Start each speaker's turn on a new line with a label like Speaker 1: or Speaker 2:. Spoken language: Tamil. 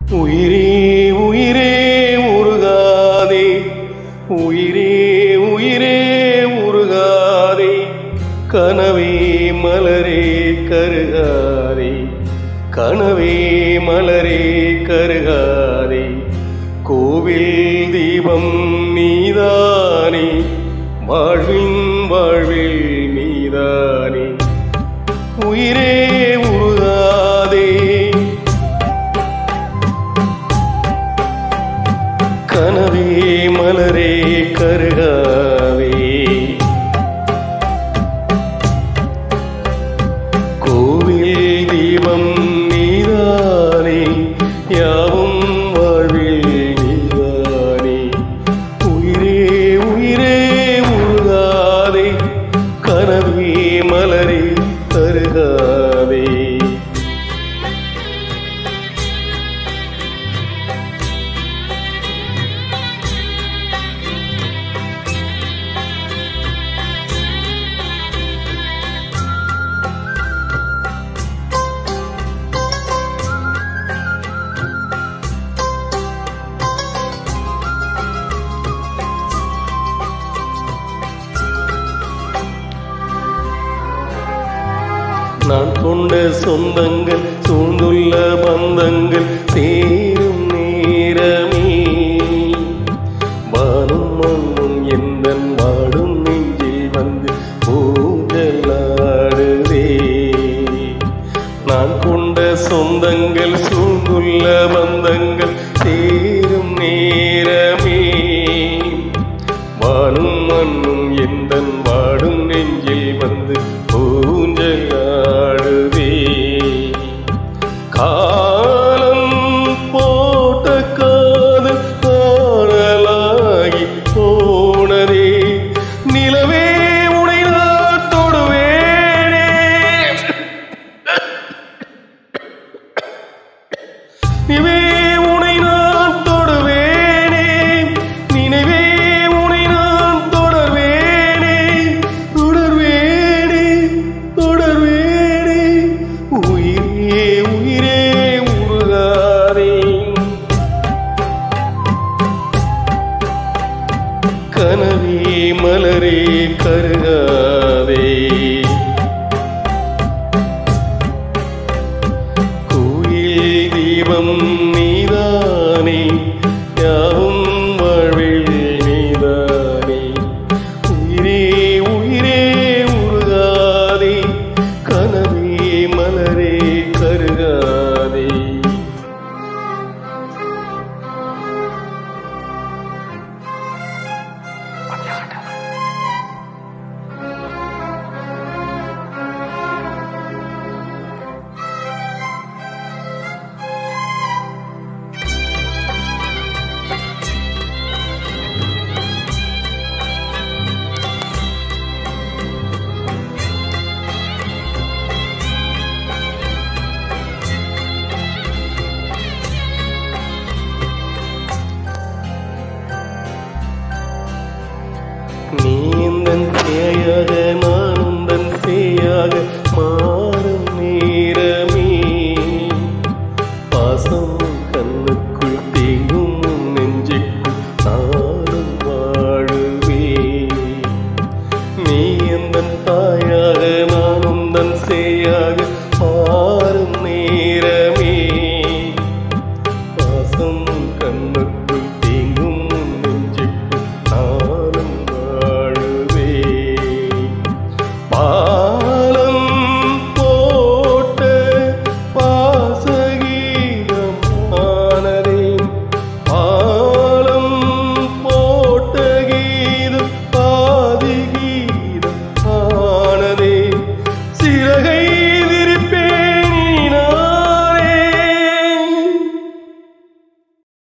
Speaker 1: உயிரே உயிரே உருகாதே உயிரே உயிரே உருகாதே கனவே மலரே கருகாதே கனவே மலரே கருகாதே கோவில் தீபம் நீதானே வாழ்வின் வாழ்வில் நீதானே உயிரே உருகாதே கனவே மலரே கருகாவே கோவில் தீபம் நீதானே யாவும் வாழ்வில் நீதானே உயிரே உயிரே உருகாதே கனவே மலரே கருகாவே நான் கொண்ட சொந்தங்கள் சூழ்ந்துள்ள பந்தங்கள் சேரும் நேரமே வானும் மண்ணும் எந்த வாடும் நெஞ்சில் வந்து ஊஞ்சலாடுதே நான் கொண்ட சொந்தங்கள் சூழ்ந்துள்ள பந்தங்கள் சேரும் நேரமே வானும் மண்ணும் எந்த வாடும் நெஞ்சில் வந்து ஊஞ்சலாடுதே காலம் போட்ட காதல் காணலாகி போனதே நிலவே உனை நான் தொடுவேனே நிவே உனை நான் தொடர்வேனே நினைவே உனை நான் தொடர்வேனே தொடர்வேனே தொடர்வேனே உயிரே உயிரே உருகாதே கனவே மலரே கருகாதே கோயில் தீபம் நீ